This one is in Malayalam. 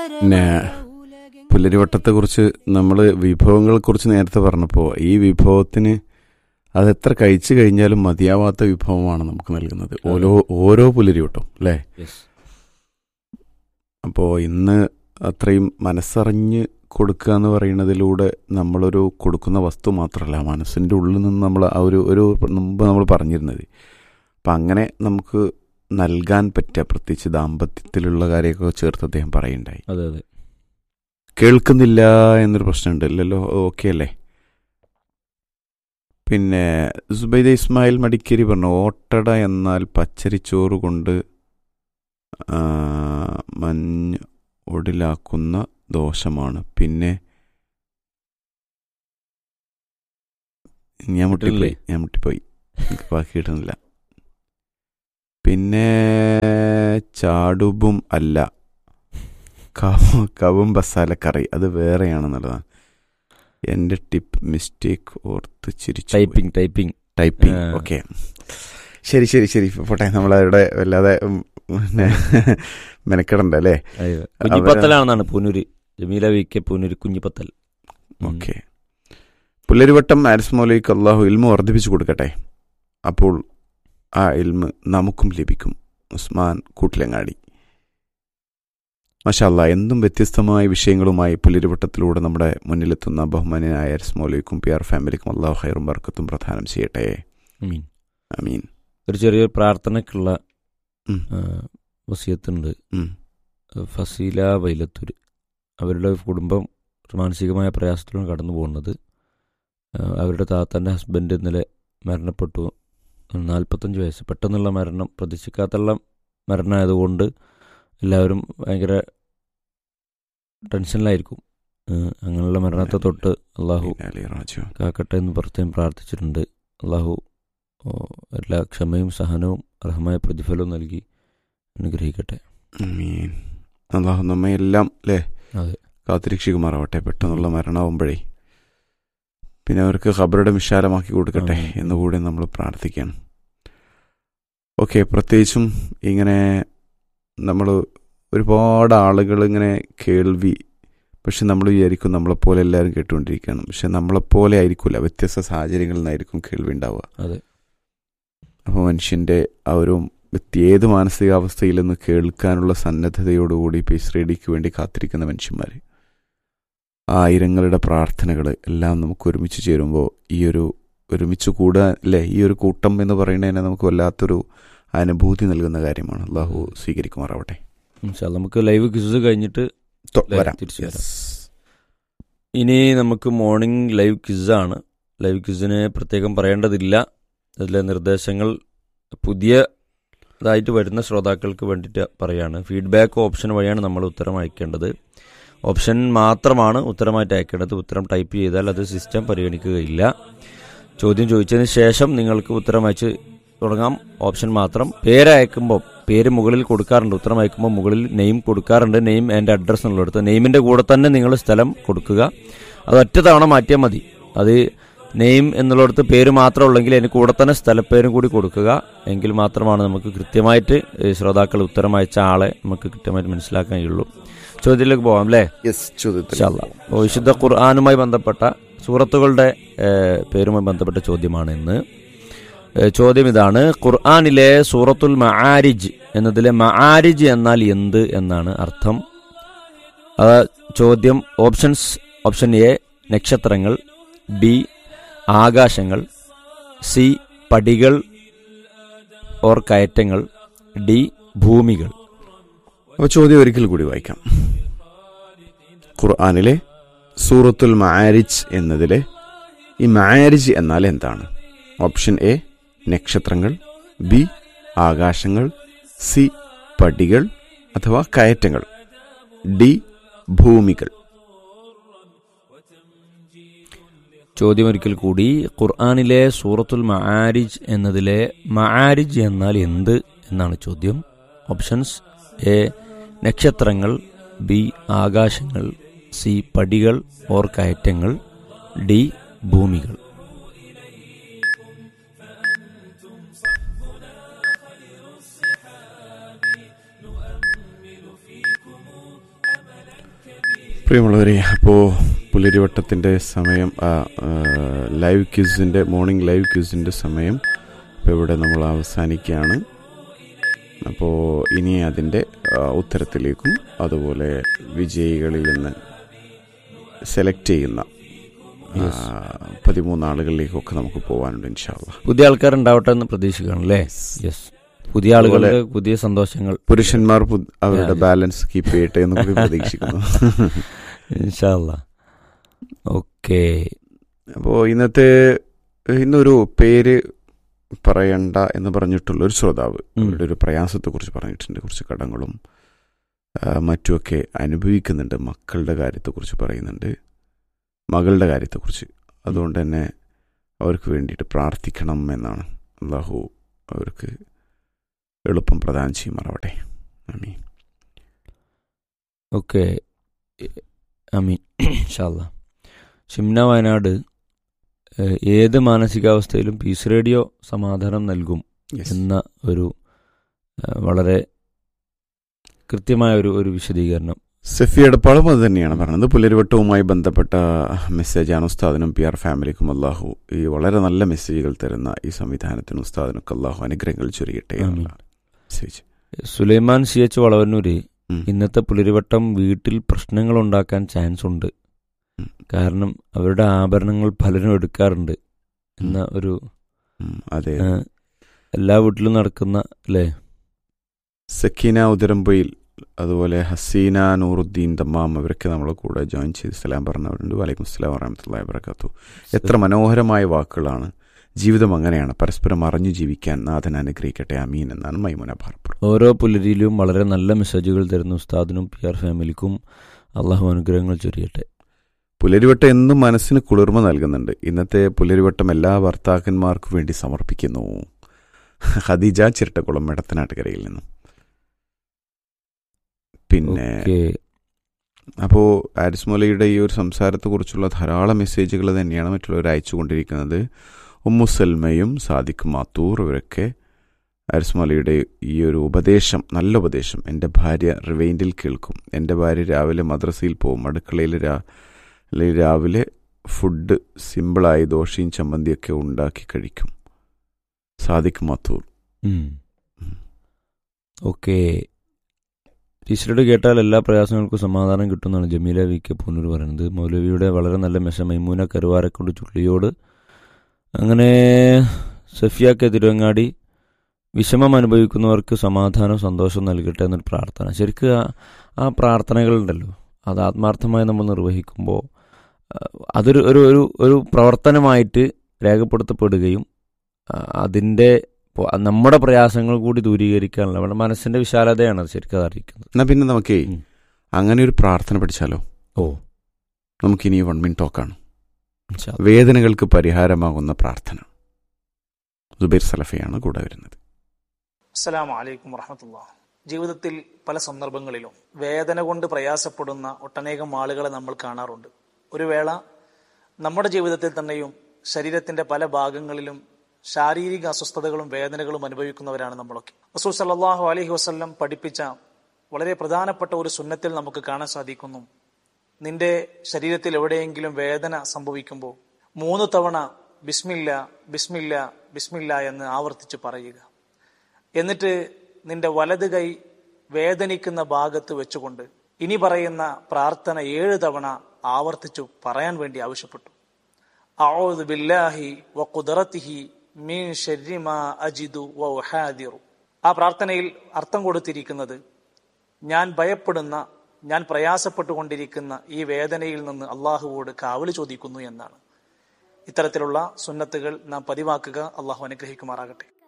പിന്നെ പുല്ലരിവട്ടത്തെക്കുറിച്ച് നമ്മൾ വിഭവങ്ങളെക്കുറിച്ച് നേരത്തെ പറഞ്ഞപ്പോൾ ഈ വിഭവത്തിന് അതെത്ര കഴിച്ചു കഴിഞ്ഞാലും മതിയാവാത്ത വിഭവമാണ് നമുക്ക് നൽകുന്നത് ഓരോ ഓരോ പുല്ലരിവട്ടം അല്ലേ യെസ് അപ്പോൾ ഇന്ന് അത്രയും മനസ്സറിഞ്ഞ് കൊടുക്കുക എന്ന് പറയുന്നതിലൂടെ നമ്മളൊരു കൊടുക്കുന്ന വസ്തു മാത്രമല്ല മനസ്സിൻ്റെ ഉള്ളിൽ നിന്ന് നമ്മൾ ആ ഒരു ഒരു മുമ്പ് നമ്മൾ പറഞ്ഞിരുന്നത് അപ്പം അങ്ങനെ നമുക്ക് നൽകാൻ പറ്റുക പ്രത്യേകിച്ച് ദാമ്പത്യത്തിലുള്ള കാര്യമൊക്കെ ചേർത്ത് അദ്ദേഹം പറയുണ്ടായി അതെ അതെ കേൾക്കുന്നില്ല എന്നൊരു പ്രശ്നമുണ്ട് ഇല്ലല്ലോ ഓക്കെ അല്ലേ പിന്നെ സുബൈദ ഇസ്മായിൽ മടിക്കേരി പറഞ്ഞു ഓട്ടട എന്നാൽ പച്ചരിച്ചോറ് കൊണ്ട് ആ, മഞ്ഞ് ഒടിലാക്കുന്ന ദോഷമാണ് പിന്നെ ഞാൻ മുട്ടിപ്പോയി കിട്ടില്ലേ? ഞാൻ മുട്ടിപ്പോയി എനിക്ക് ബാക്കി കിട്ടുന്നില്ല പിന്നെ ചാടുബും അല്ല കവ- കവും ബസാല കറി അത് വേറെയാണെന്നുള്ളതാണ് എൻ്റെ ടിപ്പ് മിസ്റ്റേക്ക് ഓർത്ത് ചിരിച്ചു പോയി. ടൈപ്പിംഗ് ടൈപ്പിംഗ് ടൈപ്പിംഗ് ആ. ഓക്കെ ശരി ശരി ശരി പോട്ടെ നമ്മളവിടെ വല്ലാതെ ഉം, പിന്നെ മെനക്കെടണ്ട അല്ലേ കുഞ്ഞിപ്പത്തലാണെന്നാണ് പൂനൂര് ജമീല വി കെ പൂനൂര് കുഞ്ഞിപ്പത്തൽ ഉം. ഓക്കെ പുല്ലരിവട്ടം ആരിസ് മൗലയ്ക്ക് അള്ളാഹു ഇൽമ വർദ്ധിപ്പിച്ചു കൊടുക്കട്ടെ അപ്പോൾ ആ ഇൽമ നമുക്കും ലഭിക്കും ഉസ്മാൻ കൂട്ടിലങ്ങാടി മഷാല്ല എന്തും വ്യത്യസ്തമായ വിഷയങ്ങളുമായി പുല്ലരിവട്ടത്തിലൂടെ നമ്മുടെ മുന്നിലെത്തുന്ന ബഹുമാനായ ആരിസ് മൗലയ്ക്കും പി ആർ ഫാമിലിക്കും അള്ളാഹു ഹൈറും ബർക്കത്തും പ്രധാനം ചെയ്യട്ടെ അമീൻ. അമീൻ ഒരു ചെറിയൊരു പ്രാർത്ഥനക്കുള്ള ഉം. ആ, വസിയത്തുണ്ട് ഉം. ഫസീല വൈലത്തൂര് അവരുടെ കുടുംബം മാനസികമായ പ്രയാസത്തിലാണ് കടന്നു പോകുന്നത് ആ, അവരുടെ താത്തൻ്റെ ഹസ്ബൻഡ് ഇന്നലെ മരണപ്പെട്ടു നാൽപ്പത്തഞ്ച് വയസ്സ് പെട്ടെന്നുള്ള മരണം പ്രതീക്ഷിക്കാത്തുള്ള മരണമായതുകൊണ്ട് എല്ലാവരും ഭയങ്കര ടെൻഷനിലായിരിക്കും ആ, അങ്ങനെയുള്ള മരണത്തെ തൊട്ട് അള്ളാഹു അലി റാജു കാക്കട്ടെ എന്ന് പ്രത്യേകം പ്രാർത്ഥിച്ചിട്ടുണ്ട് അള്ളാഹു ഓ, എല്ലാ ക്ഷമയും സഹനവും അർഹമായ പ്രതിഫലവും നൽകി അനുഗ്രഹിക്കട്ടെ അമീൻ അള്ളാഹു നമ്മെ എല്ലാം അല്ലേ അതെ കാത്തിരക്ഷിക്കുമാറാവട്ടെ പെട്ടെന്നുള്ള മരണമാവുമ്പോഴേ പിന്നെ അവർക്ക് ഖബറുടെ വിശാലമാക്കി കൊടുക്കട്ടെ ആമീൻ. എന്നുകൂടി നമ്മൾ പ്രാർത്ഥിക്കണം ഓക്കെ പ്രത്യേകിച്ചും ഇങ്ങനെ നമ്മൾ ഒരുപാട് ആളുകൾ ഇങ്ങനെ കേൾവി പക്ഷെ നമ്മൾ വിചാരിക്കും നമ്മളെപ്പോലെ എല്ലാവരും കേട്ടുകൊണ്ടിരിക്കണം പക്ഷെ നമ്മളെപ്പോലെ ആയിരിക്കില്ല വ്യത്യസ്ത സാഹചര്യങ്ങളിൽ നിന്നായിരിക്കും കേൾവി ഉണ്ടാവുക അതെ അപ്പോൾ മനുഷ്യൻ്റെ ആ ഒരു വ്യക്തി ഏത് മാനസികാവസ്ഥയിൽ നിന്ന് കേൾക്കാനുള്ള സന്നദ്ധതയോടുകൂടി പീസ് റേഡിക്ക് വേണ്ടി കാത്തിരിക്കുന്ന മനുഷ്യന്മാർ ആ ആയിരങ്ങളുടെ പ്രാർത്ഥനകൾ എല്ലാം നമുക്ക് ഒരുമിച്ച് ചേരുമ്പോൾ ഈ ഒരു ഒരുമിച്ച് കൂടുക അല്ലേ ഈ ഒരു കൂട്ടം എന്ന് പറയുന്നതിനെ നമുക്ക് വല്ലാത്തൊരു അനുഭൂതി നൽകുന്ന കാര്യമാണ് അള്ളാഹു സ്വീകരിക്കുമാറാവട്ടെ ഇൻഷാ അല്ലാ. നമുക്ക് ലൈവ് ക്വിസ് കഴിഞ്ഞിട്ട് തൊ- ലൈവ് വരാം തിരിച്ചു വരാം. Yes. ഇനി നമുക്ക് മോർണിംഗ് ലൈവ് ക്വിസാണ് ലൈവ് ക്വിസിന് പ്രത്യേകം പറയേണ്ടതില്ല അതിലെ നിർദ്ദേശങ്ങൾ പുതിയതായിട്ട് വരുന്ന ശ്രോതാക്കൾക്ക് വേണ്ടിയിട്ട് പറയാണ് ഫീഡ്ബാക്ക് ഓപ്ഷൻ വഴിയാണ് നമ്മൾ ഉത്തരം അയക്കേണ്ടത് ഓപ്ഷൻ മാത്രമാണ് ഉത്തരമായിട്ട് അയക്കേണ്ടത് ഉത്തരം ടൈപ്പ് ചെയ്താൽ അത് സിസ്റ്റം പരിഗണിക്കുകയില്ല ചോദ്യം ചോദിച്ചതിന് ശേഷം നിങ്ങൾക്ക് ഉത്തരം അയച്ച് തുടങ്ങാം ഓപ്ഷൻ മാത്രം പേര് അയക്കുമ്പോൾ പേര് മുകളിൽ കൊടുക്കാറുണ്ട് ഉത്തരം അയക്കുമ്പോൾ മുകളിൽ നെയിം കൊടുക്കാറുണ്ട് നെയിം ആൻഡ് അഡ്രസ്സ് എന്നുള്ളിടത്ത് നെയിമിൻ്റെ കൂടെ തന്നെ നിങ്ങൾ സ്ഥലം കൊടുക്കുക അത് ഒറ്റ തവണ മാറ്റിയാൽ മതി അത് നെയിം എന്നുള്ളിടത്ത് പേര് മാത്രം ഉള്ളെങ്കിൽ അതിന് കൂടെ തന്നെ സ്ഥലപ്പേരും കൂടി കൊടുക്കുക എങ്കിൽ മാത്രമാണ് നമുക്ക് കൃത്യമായിട്ട് ഈ ശ്രോതാക്കൾ ഉത്തരം അയച്ച ആളെ നമുക്ക് കൃത്യമായിട്ട് മനസ്സിലാക്കാൻ കഴിയുള്ളൂ ചോദ്യത്തിലേക്ക് പോകാം അല്ലേ Yes, ചോദ്യത്തിൽ. ഇൻഷാ അല്ലാ. അപ്പോൾ വിശുദ്ധ ഖുർആാനുമായി ബന്ധപ്പെട്ട സൂറത്തുകളുടെ ഏഹ്, പേരുമായി ബന്ധപ്പെട്ട ചോദ്യമാണ് ഇന്ന് ഏഹ്, ചോദ്യം ഇതാണ് ഖുർആാനിലെ സൂറത്തുൽ മആരിജ് എന്നതിലെ മആരിജ് എന്നാൽ എന്ത് എന്നാണ് അർത്ഥം ആ ചോദ്യം ഓപ്ഷൻസ് ഓപ്ഷൻ എ നക്ഷത്രങ്ങൾ ബി ആകാശങ്ങൾ സി പടികൾ ഓർ കയറ്റങ്ങൾ ഡി ഭൂമികൾ അപ്പോൾ ചോദ്യം ഒരിക്കൽ കൂടി വായിക്കാം ഖുർആാനിലെ സൂറത്തുൽ മാരിജ് എന്നതിലെ ഈ മാരിജ് എന്നാൽ എന്താണ് ഓപ്ഷൻ എ നക്ഷത്രങ്ങൾ ബി ആകാശങ്ങൾ സി പടികൾ അഥവാ കയറ്റങ്ങൾ ഡി ഭൂമികൾ ചോദ്യം ഒരിക്കൽ കൂടി ഖുർആാനിലെ സൂറത്തുൽ മആരിജ് എന്നതിലെ മആരിജ് എന്നാൽ എന്ത് എന്നാണ് ചോദ്യം ഓപ്ഷൻസ് എ നക്ഷത്രങ്ങൾ ബി ആകാശങ്ങൾ സി പടികൾ ഓർ കയറ്റങ്ങൾ ഡി ഭൂമികൾ പ്രിയമുള്ളവരെ അപ്പോൾ പുലരിവട്ടത്തിൻ്റെ സമയം ആ, ആ, ലൈവ് ക്യൂസിൻ്റെ മോർണിംഗ് ലൈവ് ക്യൂസിൻ്റെ സമയം ഇപ്പോൾ ഇവിടെ നമ്മൾ അവസാനിക്കുകയാണ് അപ്പോൾ ഇനി അതിൻ്റെ ആ, ഉത്തരത്തിലേക്കും അതുപോലെ വിജയികളിൽ നിന്ന് സെലക്ട് ചെയ്യുന്ന ആ, പതിമൂന്ന് ആളുകളിലേക്കൊക്കെ നമുക്ക് പോകാനുണ്ട് ഇൻഷാല്ല പുതിയ ആൾക്കാരുണ്ടാവട്ടെ എന്ന് പ്രതീക്ഷിക്കണം അല്ലേ യെസ് പുതിയ ആളുകളുടെ പുതിയ സന്തോഷങ്ങൾ പുരുഷന്മാർ പു- അവരുടെ അതെ. ബാലൻസ് കീപ്പ് ചെയ്യട്ടെ എന്ന് കൂടി പ്രതീക്ഷിക്കുന്നു ഇൻഷാല്ല ഓക്കെ അപ്പോൾ ഇന്നത്തെ ഇന്നൊരു പേര് പറയണ്ട എന്ന് പറഞ്ഞിട്ടുള്ള ഒരു ശ്രോതാവ് ഉം. അവരുടെ ഒരു പ്രയാസത്തെക്കുറിച്ച് പറഞ്ഞിട്ടുണ്ട് കുറച്ച് കടങ്ങളും ആ, മറ്റുമൊക്കെ അനുഭവിക്കുന്നുണ്ട് മക്കളുടെ കാര്യത്തെക്കുറിച്ച് പറയുന്നുണ്ട് മകളുടെ കാര്യത്തെക്കുറിച്ച് അതുകൊണ്ട് തന്നെ അവർക്ക് വേണ്ടിയിട്ട് പ്രാർത്ഥിക്കണം എന്നാണ് അള്ളാഹു അവർക്ക് എളുപ്പം പ്രദാനം ചെയ്യുമാറാവട്ടെ ആമീൻ ഓക്കെ അമീൻ ഇൻഷാല്ല ഷിംന വയനാട് ഏഹ്, ഏത് മാനസികാവസ്ഥയിലും പീസ് റേഡിയോ സമാധാനം നൽകും Yes. എന്ന ഒരു ഏഹ്, വളരെ കൃത്യമായ ഒരു ഒരു വിശദീകരണം സഫി എടപ്പാളും അത് തന്നെയാണ് പറഞ്ഞത് പുലരിവട്ടവുമായി ബന്ധപ്പെട്ട മെസ്സേജാണ് ഉസ്താദിനും പി ആർ ഫാമിലിക്കും അള്ളാഹു ഈ വളരെ നല്ല മെസ്സേജുകൾ തരുന്ന ഈ സംവിധാനത്തിന് ഉസ്താദിനൊക്കെ അള്ളാഹു അനുഗ്രഹങ്ങൾ ചൊരിയട്ടെ എന്നുള്ള message Sulaiman C H Valavannur ഉം. ഇന്നത്തെ പുലരിവട്ടം വീട്ടിൽ പ്രശ്നങ്ങൾ ഉണ്ടാക്കാൻ ചാൻസ് ഉണ്ട് ഉം. കാരണം അവരുടെ ആഭരണങ്ങൾ പലരും എടുക്കാറുണ്ട് എന്ന ഒരു ഉം, അതെ ഏഹ്, എല്ലാ വീട്ടിലും നടക്കുന്ന അല്ലേ സക്കീന ഉദരമ്പൊയിൽ അതുപോലെ ഹസീന നൂറുദ്ദീൻ തമ്മാം അവരൊക്കെ നമ്മളെ കൂടെ ജോയിൻ ചെയ്ത് സലാം പറഞ്ഞവരുണ്ട് വലൈക്കും സ്ലാം വറഹമത്തല്ലാ വബർക്കാത്തു എത്ര മനോഹരമായ വാക്കുകളാണ് ജീവിതം അങ്ങനെയാണ് പരസ്പരം അറിഞ്ഞു ജീവിക്കാൻ നാഥൻ അനുഗ്രഹിക്കട്ടെ അമീൻ എന്നാണ് മൈമുന ഭാർപ്പുർ ഓരോ പുലരിയിലും വളരെ നല്ല മെസ്സേജുകൾ തരുന്ന ഉസ്താദിനും പി ആർ ഫാമിലിക്കും അള്ളാഹു അനുഗ്രഹങ്ങൾ ചൊരിയട്ടെ പുലരിവട്ടം എന്നും മനസ്സിന് കുളിർമ നൽകുന്നുണ്ട് ഇന്നത്തെ പുലരിവട്ടം എല്ലാ ഭർത്താക്കന്മാർക്കും വേണ്ടി സമർപ്പിക്കുന്നു ഖദീജ ചിരട്ടക്കുളം മെടത്തനാട്ടുകരയിൽ നിന്നും പിന്നെ ഓക്കെ അപ്പോൾ ആരിസ് മൊലയുടെ ഈ ഒരു സംസാരത്തെക്കുറിച്ചുള്ള ധാരാളം മെസ്സേജുകൾ തന്നെയാണ് മറ്റുള്ളവർ അയച്ചുകൊണ്ടിരിക്കുന്നത് ഉമ്മു സൽമയും സാദിഖ് മാത്തൂർ ഇവരൊക്കെ ആരിസ് മൊലയുടെ ഈ ഒരു ഉപദേശം നല്ല ഉപദേശം എൻ്റെ ഭാര്യ റിവൈൻഡിൽ കേൾക്കും എൻ്റെ ഭാര്യ രാവിലെ മദ്രസയിൽ പോകും അടുക്കളയിൽ രാ അല്ലെങ്കിൽ രാവിലെ ഫുഡ് സിമ്പിളായി ദോശയും ചമ്മന്തിയൊക്കെ ഉണ്ടാക്കി കഴിക്കും സാദിഖ് മാത്തൂർ ഉം. ഓക്കെ ടീച്ചറോട് കേട്ടാൽ എല്ലാ പ്രയാസങ്ങൾക്കും സമാധാനം കിട്ടുമെന്നാണ് ജമീല വി കെ പൂനൂർ പറയുന്നത് മൗലവിയുടെ വളരെ നല്ല മെസ്സ മൈമൂന കരുവാരക്കൊണ്ട് ചുള്ളിയോട് അങ്ങനെ സഫിയാക്കെ തിരുവങ്ങാടി വിഷമം അനുഭവിക്കുന്നവർക്ക് സമാധാനം സന്തോഷം നൽകട്ടെ എന്നൊരു പ്രാർത്ഥന ശരിക്കും ആ- ആ പ്രാർത്ഥനകളുണ്ടല്ലോ അത് ആത്മാർത്ഥമായി നമ്മൾ നിർവഹിക്കുമ്പോൾ ആ, അതൊരു ഒരു ഒരു ഒരു പ്രവർത്തനമായിട്ട് രേഖപ്പെടുത്തപ്പെടുകയും ആ, അതിൻ്റെ ഇപ്പോൾ നമ്മുടെ പ്രയാസങ്ങൾ കൂടി ദൂരീകരിക്കാനുള്ള നമ്മുടെ മനസ്സിന്റെ വിശാലതയാണ് അത് ശരിക്കും അത് അറിയിക്കുന്നത് എന്നാ പിന്നെ നമുക്കേ ഉം. അങ്ങനെ ഒരു പ്രാർത്ഥന പഠിച്ചാലോ ഓ നമുക്കിനി വൺ മിൻ ടോക്കാണ് ഇൻഷാ അല്ലാ. വേദനകൾക്ക് പരിഹാരമാകുന്ന പ്രാർത്ഥന സുബൈർ സലഫയാണ് കൂടെ വരുന്നത് അസ്സലാമു അലൈക്കും വറഹമത്തുള്ള ജീവിതത്തിൽ പല സന്ദർഭങ്ങളിലും വേദന കൊണ്ട് പ്രയാസപ്പെടുന്ന ഒട്ടനേകം ആളുകളെ നമ്മൾ കാണാറുണ്ട് ഒരു വേള നമ്മുടെ ജീവിതത്തിൽ തന്നെയും ശരീരത്തിന്റെ പല ഭാഗങ്ങളിലും ശാരീരിക അസ്വസ്ഥതകളും വേദനകളും അനുഭവിക്കുന്നവരാണ് നമ്മളൊക്കെ റസൂൽ സല്ലല്ലാഹു അലൈഹി വസല്ലം പഠിപ്പിച്ച വളരെ പ്രധാനപ്പെട്ട ഒരു സുന്നത്തിൽ നമുക്ക് കാണാൻ സാധിക്കുന്നു നിന്റെ ശരീരത്തിൽ എവിടെയെങ്കിലും വേദന സംഭവിക്കുമ്പോൾ മൂന്ന് തവണ ബിസ്മില്ല ബിസ്മില്ല ബിസ്മില്ല എന്ന് ആവർത്തിച്ച് പറയുക എന്നിട്ട് നിന്റെ വലത് കൈ വേദനിക്കുന്ന ഭാഗത്ത് വെച്ചുകൊണ്ട് ഇനി പറയുന്ന പ്രാർത്ഥന ഏഴ് തവണ ആവർത്തിച്ചു പറയാൻ വേണ്ടി ആവശ്യപ്പെട്ടു അഊദു ബില്ലാഹി വ ഖുദ്റത്തിഹി മിൻ ശർരി മാ അജിദു വ ഉഹാദിറു ആ പ്രാർത്ഥനയിൽ അർത്ഥം കൊടുത്തിരിക്കുന്നത് ഞാൻ ഭയപ്പെടുന്ന ഞാൻ പ്രയാസപ്പെട്ടുകൊണ്ടിരിക്കുന്ന ഈ വേദനയിൽ നിന്ന് അള്ളാഹുവോട് കാവല് ചോദിക്കുന്നു എന്നാണ് ഇത്തരത്തിലുള്ള സുന്നത്തുകൾ നാം പതിവാക്കുക അള്ളാഹു അനുഗ്രഹിക്കുമാറാകട്ടെ